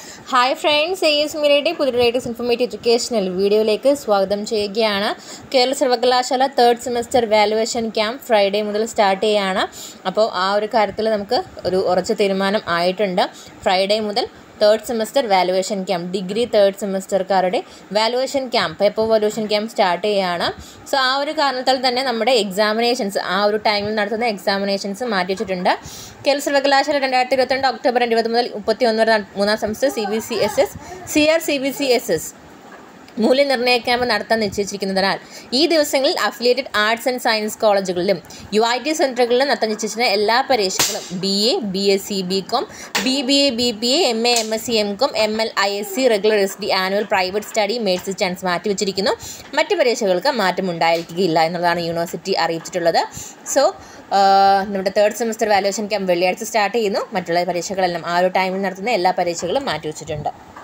hi friends A S മിരയുടെ പുതിയ latest informative educational വീഡിയോയിലേക്ക് സ്വാഗതം ചെയ്യുകയാണ് കേരള സർവകലാശാല third semester valuation camp Friday മുതൽ സ്റ്റാർട്ട് ചെയ്യുകയാണ് അപ്പോൾ ആ ഒരു കാര്യത്തിൽ നമുക്ക് ഒരു ഉറച്ച തീരുമാനം ആയിട്ടുണ്ട് ഫ്രൈഡേ മുതൽ third semester valuation camp degree third സെമസ്റ്റർക്കാരുടെ valuation camp paper valuation camp start ചെയ്യുകയാണ് സോ ആ ഒരു കാരണത്താൽ തന്നെ നമ്മുടെ എക്സാമിനേഷൻസ് ആ ഒരു ടൈമിൽ നടത്തുന്ന എക്സാമിനേഷൻസ് മാറ്റി വെച്ചിട്ടുണ്ട് കേരള സർവകലാശാല രണ്ടായിരത്തി ഇരുപത്തിരണ്ട് ഒക്ടോബർ ഇരുപത് മുതൽ മുപ്പത്തി ഒന്ന് വരെ നട- മൂന്നാം semester C B C S S C R C B C S S മൂല്യനിർണ്ണയ ക്യാമ്പ് നടത്താൻ നിശ്ചയിച്ചിരിക്കുന്നതിനാൽ ഈ ദിവസങ്ങളിൽ അഫിലിയേറ്റഡ് ആർട്സ് ആൻഡ് സയൻസ് കോളേജുകളിലും യു ഐ ടി സെൻറ്ററുകളിലും നടത്താൻ നിശ്ചയിച്ചിരുന്ന എല്ലാ പരീക്ഷകളും B A B S C B com B B A B P A M A M S C M com M L I S C regular S D annual private study mercy chance മാറ്റിവെച്ചിരിക്കുന്നു മറ്റ് പരീക്ഷകൾക്ക് മാറ്റം ഉണ്ടായിരിക്കുകയില്ല എന്നുള്ളതാണ് university അറിയിച്ചിട്ടുള്ളത് so നമ്മുടെ third semester valuation camp വെള്ളിയാഴ്ച start ചെയ്യുന്നു മറ്റുള്ള പരീക്ഷകളെല്ലാം ആ ഒരു ടൈമിൽ നടത്തുന്ന എല്ലാ പരീക്ഷകളും മാറ്റിവെച്ചിട്ടുണ്ട്